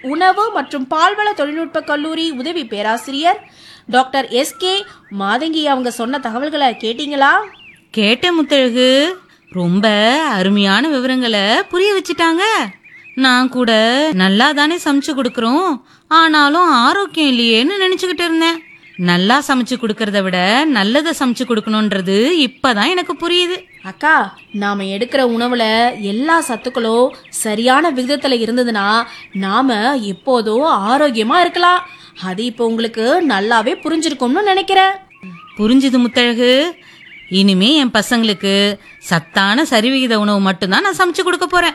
உணவு மற்றும் பால்வள தொழில்நுட்ப கல்லூரி உதவி பேராசிரியர் டாக்டர் எஸ் கே மாதங்கி அவங்க சொன்ன தகவல்களை கேட்டீங்களா கேட்டேன் முத்தழகு ரொம்ப அருமையான விவரங்களை புரிய வச்சுட்டாங்க நான் கூட நல்லா தானே சமைச்சு கொடுக்கறோம் ஆனாலும் ஆரோக்கியம் இல்லையேன்னு நினைச்சுக்கிட்டு இருந்தேன் நல்லா சமைச்சு கொடுக்கறத விட நல்லதை சமைச்சு கொடுக்கணுன்றது இப்பதான் எனக்கு புரியுது அக்கா நாம எடுக்கிற உணவுல எல்லா சத்துக்களும் சரியான விகிதத்துல இருந்ததுன்னா நாம எப்போதும் ஆரோக்கியமா இருக்கலாம் அது இப்போ உங்களுக்கு நல்லாவே புரிஞ்சிருக்கும்னு நினைக்கிறேன் புரிஞ்சுது முத்தழகு இனிமே என் பசங்களுக்கு சத்தான சரிவிகித உணவு மட்டும்தான் நான் சமைச்சு கொடுக்க போறேன்